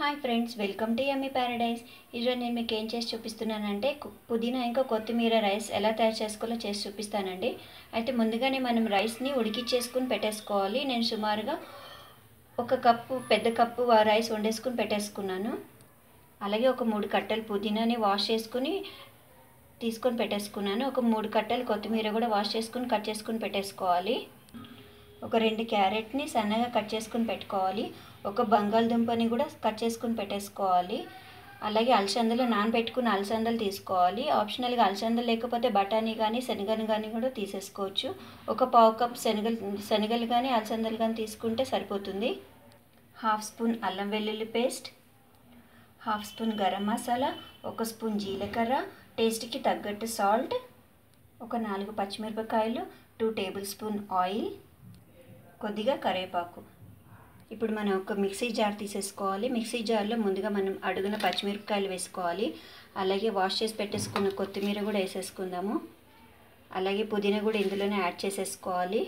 hi friends welcome to yummy paradise ఈరోజు నేను మీకు ఏం చేసి చూపిస్తున్నానంటే కు- పుదీనా ఇంకా కొత్తిమీర రైస్ ఎలా తయారు చేసుకోవాలో చేసి చూపిస్తానండి అయితే ముందుగానే మనం రైస్ని ఉడికిచ్చేసుకుని పెట్టేసుకోవాలి నేను సుమారుగా ఒక కప్పు పెద్ద కప్పు ఆ రైస్ వండేసుకుని పెట్టేసుకున్నాను అలాగే ఒక మూడు కట్టలు పుదీనాని వాష్ చేసుకుని తీసుకొని పెట్టేసుకున్నాను ఒక మూడు కట్టలు కొత్తిమీర కూడా వాష్ చేసుకుని కట్ చేసుకుని పెట్టేసుకోవాలి ఒక రెండు క్యారెట్ని సన్నగా కట్ చేసుకుని పెట్టుకోవాలి ఒక బంగాళదుంపని కూడా కట్ చేసుకుని పెట్టేసుకోవాలి అలాగే అలసందలు నానబెట్టుకుని అలసందలు తీసుకోవాలి ఆప్షనల్గా అలసందలు లేకపోతే బఠానీ కానీ శనగలు కానీ కూడా తీసేసుకోవచ్చు ఒక పావు కప్ శనగలు శనగలు కానీ అలసందలు కానీ తీసుకుంటే సరిపోతుంది హాఫ్ స్పూన్ అల్లం వెల్లుల్లి paste half spoon garam masala ఒక స్పూన్ జీలకర్ర టేస్ట్కి తగ్గట్టు సాల్ట్ ఒక నాలుగు పచ్చిమిరపకాయలు టూ టేబుల్ స్పూన్ ఆయిల్ కొద్దిగా కరివేపాకు ఇప్పుడు మనం ఒక మిక్సీ జార్ తీసేసుకోవాలి మిక్సీ జార్లో ముందుగా మనం అడుగున పచ్చిమిరపకాయలు వేసుకోవాలి అలాగే వాష్ చేసి పెట్టేసుకున్న కొత్తిమీర కూడా వేసేసుకుందాము అలాగే పుదీనా కూడా ఇందులోనే యాడ్ చేసేసుకోవాలి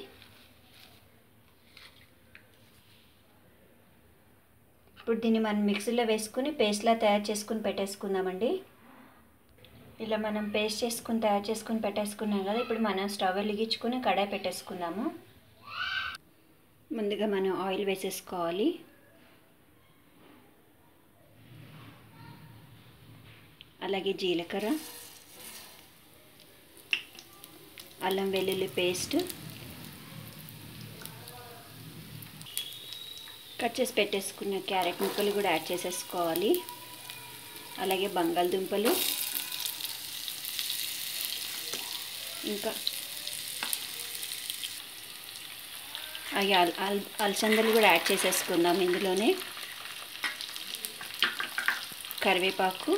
ఇప్పుడు దీన్ని మనం మిక్సీలో వేసుకుని పేస్ట్లా తయారు చేసుకుని పెట్టేసుకుందామండి ఇలా మనం పేస్ట్ చేసుకుని తయారు చేసుకుని పెట్టేసుకున్నాం కదా ఇప్పుడు మనం స్టవ్ వెలిగించుకుని కడాయి పెట్టేసుకుందాము ముందుగా మనం ఆయిల్ వేసేసుకోవాలి అలాగే జీలకర్ర అల్లం వెల్లుల్లి పేస్ట్ కట్ చేసి పెట్టేసుకున్న క్యారెట్ ముక్కలు కూడా యాడ్ చేసేసుకోవాలి అలాగే బంగాళదుంపలు ఇంకా అవి అల్ అల్ అలసందలు కూడా యాడ్ చేసేసుకుందాం ఇందులోనే కరివేపాకు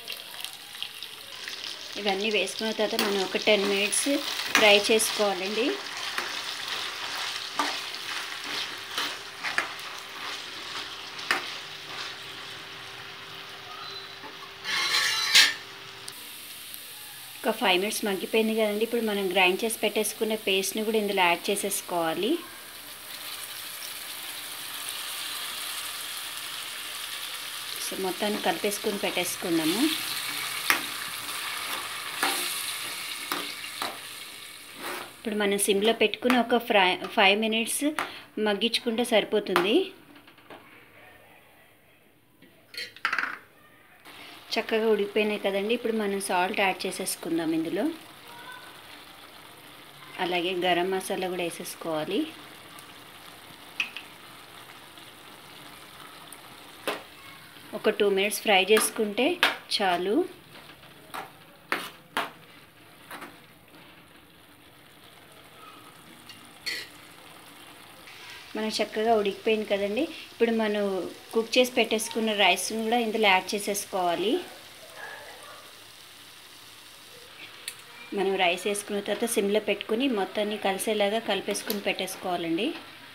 ఇవన్నీ వేసుకున్న తర్వాత మనం ఒక టెన్ మినిట్స్ ఫ్రై చేసుకోవాలండి ఒక ఫైవ్ మినిట్స్ మగ్గిపోయింది కదండి ఇప్పుడు మనం గ్రైండ్ చేసి పెట్టేసుకున్న పేస్ట్ని కూడా ఇందులో యాడ్ చేసేసుకోవాలి సో మొత్తాన్ని కలిపేసుకుని పెట్టేసుకుందాము ఇప్పుడు మనం సిమ్లో పెట్టుకుని ఒక ఫ్రై ఫైవ్ మినిట్స్ మగ్గించుకుంటే సరిపోతుంది చక్కగా ఉడికిపోయినాయి కదండి ఇప్పుడు మనం సాల్ట్ యాడ్ చేసేసుకుందాం ఇందులో అలాగే గరం మసాలా కూడా వేసేసుకోవాలి ఒక టూ మినిట్స్ ఫ్రై చేసుకుంటే చాలు మనం చక్కగా ఉడికిపోయింది కదండి ఇప్పుడు మనం కుక్ చేసి పెట్టేసుకున్న రైస్ని కూడా ఇందులో యాడ్ చేసేసుకోవాలి మనం రైస్ వేసుకున్న తర్వాత సిమ్లో పెట్టుకుని మొత్తాన్ని కలిసేలాగా కలిపేసుకుని పెట్టేసుకోవాలండి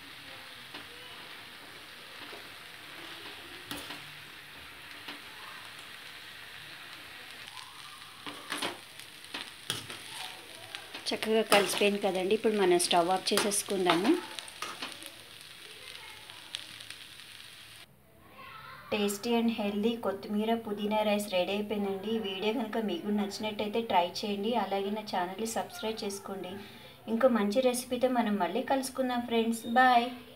చక్కగా కలిసిపోయింది కదండి ఇప్పుడు మనం స్టవ్ ఆఫ్ చేసేసుకుందాము టేస్టీ అండ్ హెల్దీ కొత్తిమీర పుదీనా రైస్ రెడీ అయిపోయిందండి ఈ వీడియో కనుక మీకు నచ్చినట్టయితే ట్రై చేయండి అలాగే నా ఛానల్ని సబ్స్క్రైబ్ చేసుకోండి ఇంకో మంచి రెసిపీతో మనం మళ్ళీ కలుసుకుందాం ఫ్రెండ్స్ బాయ్